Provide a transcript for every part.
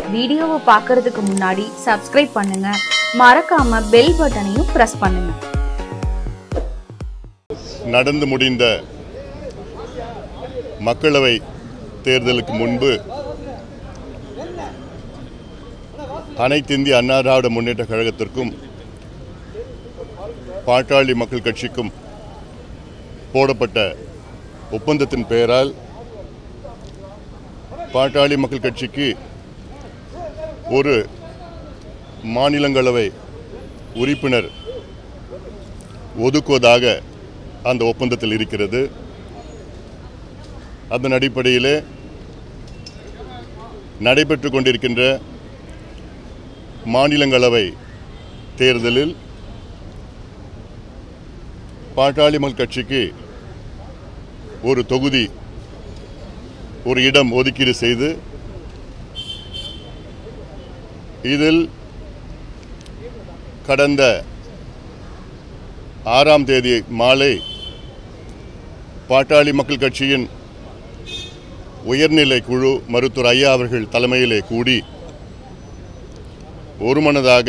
வீடியோவை பார்க்கறதுக்கு முன்னாடி சப்ஸ்கிரைப் பண்ணுங்க மறக்காம பெல் பட்டனையும் பிரஸ் பண்ணுங்க நடந்து முடிந்த மக்களவை தேர்தலுக்கு முன்பு அனைத்து இந்திய அண்ணா திராவிட முன்னேற்ற கழகத்திற்கும் பாட்டாளி மக்கள் கட்சிக்கும் போடப்பட்ட ஒப்பந்தத்தின் பெயரால் பாட்டாளி மக்கள் கட்சிக்கு ஒரு மாநிலங்களவை உறுப்பினர் ஒதுக்குவதாக அந்த ஒப்பந்தத்தில் இருக்கிறது அதன் அடிப்படையிலே நடைபெற்று கொண்டிருக்கின்ற மாநிலங்களவை தேர்தலில் பாட்டாளி மக்கள் கட்சிக்கு ஒரு தொகுதி ஒரு இடம் ஒதுக்கீடு செய்து இதில் கடந்த ஆறாம் தேதி மாலை பாட்டாளி மக்கள் கட்சியின் உயர்நிலை குழு மருத்துவர் ஐயா அவர்கள் தலைமையிலே கூடி ஒருமனதாக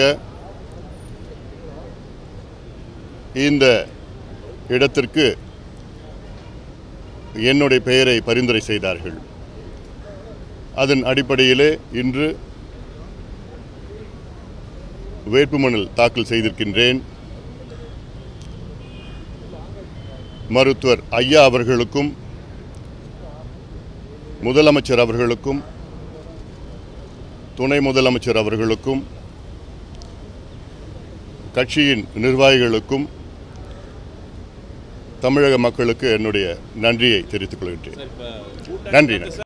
இந்த இடத்திற்கு என்னுடைய பெயரை பரிந்துரை செய்தார்கள் அதன் அடிப்படையிலே இன்று வேட்புமனு தாக்கல் செய்திருக்கின்றேன் மருத்துவர் ஐயா அவர்களுக்கும் முதலமைச்சர் அவர்களுக்கும் துணை முதலமைச்சர் அவர்களுக்கும் கட்சியின் நிர்வாகிகளுக்கும் தமிழக மக்களுக்கு என்னுடைய நன்றியை தெரிவித்துக் கொள்கின்றேன் நன்றி நன்றி